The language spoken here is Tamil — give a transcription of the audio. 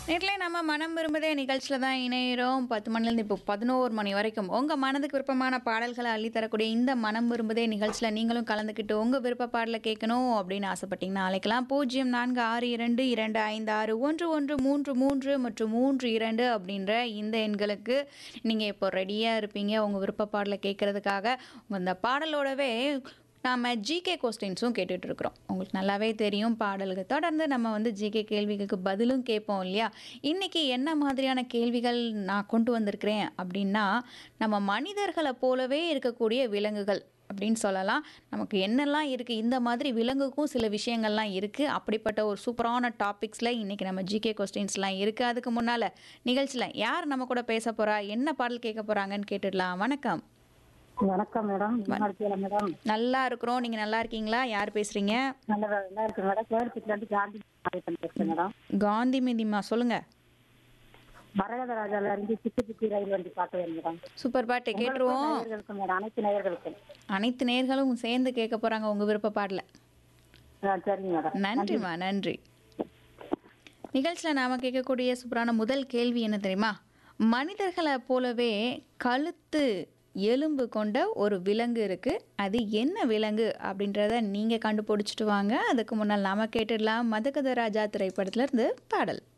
நேரிலே நம்ம மனம் விரும்புதே நிகழ்ச்சியில் தான் இணையிறோம் பத்து மணிலேருந்து இப்போ பதினோரு மணி வரைக்கும் உங்கள் மனதுக்கு விருப்பமான பாடல்களை அள்ளித்தரக்கூடிய இந்த மனம் விரும்புதே நிகழ்ச்சியில் நீங்களும் கலந்துக்கிட்டு உங்கள் விருப்ப பாடலை கேட்கணும் அப்படின்னு ஆசைப்பட்டீங்கன்னா அழைக்கலாம் பூஜ்ஜியம் நான்கு ஆறு இரண்டு இரண்டு ஐந்து ஆறு ஒன்று ஒன்று மூன்று மூன்று மற்றும் மூன்று இரண்டு அப்படின்ற இந்த எண்களுக்கு நீங்கள் இப்போ ரெடியாக இருப்பீங்க உங்கள் விருப்ப பாடலை கேட்குறதுக்காக உங்கள் இந்த பாடலோடவே நாம் ஜிகே கொஸ்டின்ஸும் கேட்டுட்டு இருக்கிறோம் உங்களுக்கு நல்லாவே தெரியும் பாடலுக்கு தொடர்ந்து நம்ம வந்து ஜிகே கேள்விகளுக்கு பதிலும் கேட்போம் இல்லையா இன்றைக்கி என்ன மாதிரியான கேள்விகள் நான் கொண்டு வந்திருக்கிறேன் அப்படின்னா நம்ம மனிதர்களை போலவே இருக்கக்கூடிய விலங்குகள் அப்படின்னு சொல்லலாம் நமக்கு என்னெல்லாம் இருக்குது இந்த மாதிரி விலங்குக்கும் சில விஷயங்கள்லாம் இருக்குது அப்படிப்பட்ட ஒரு சூப்பரான டாபிக்ஸில் இன்றைக்கி நம்ம ஜிகே கொஸ்டின்ஸ்லாம் இருக்குது அதுக்கு முன்னால் நிகழ்ச்சியில் யார் நம்ம கூட பேச போகிறா என்ன பாடல் கேட்க போகிறாங்கன்னு கேட்டுடலாம் வணக்கம் வணக்கம் மேடம் நல்லா இருக்கீங்களா மேடம் நல்லா இருக்கிறோம் நீங்கள் நல்லா இருக்கீங்களா யார் பேசுகிறீங்க நல்லா நல்லா இருக்கு மேடம் கோயம்புத்தூர்ல இருந்து காந்தி மாரியப்பன் பேசுறேன் மேடம் காந்தி மிதிமா சொல்லுங்க மரகத ராஜால இருந்து சிக்கு சிக்கு ரயில் வண்டி பாட்டு வேணும் மேடம் சூப்பர் பாட்டு கேட்டுருவோம் நேயர்களுக்கும் மேடம் அனைத்து நேயர்களுக்கும் அனைத்து நேர்களும் சேர்ந்து கேட்க போறாங்க உங்க விருப்ப பாடல ஆ, சரிங்க மேடம் நன்றிம்மா நன்றி நிகழ்ச்சியில் நாம கேட்கக்கூடிய சூப்பரான முதல் கேள்வி என்ன தெரியுமா மனிதர்களை போலவே கழுத்து எலும்பு கொண்ட ஒரு விலங்கு இருக்கு அது என்ன விலங்கு அப்படின்றத நீங்க கண்டுபிடிச்சிட்டு வாங்க அதுக்கு முன்னால் நாம கேட்டுடலாம் மதகத ராஜா திரைப்படத்துல இருந்து பாடல்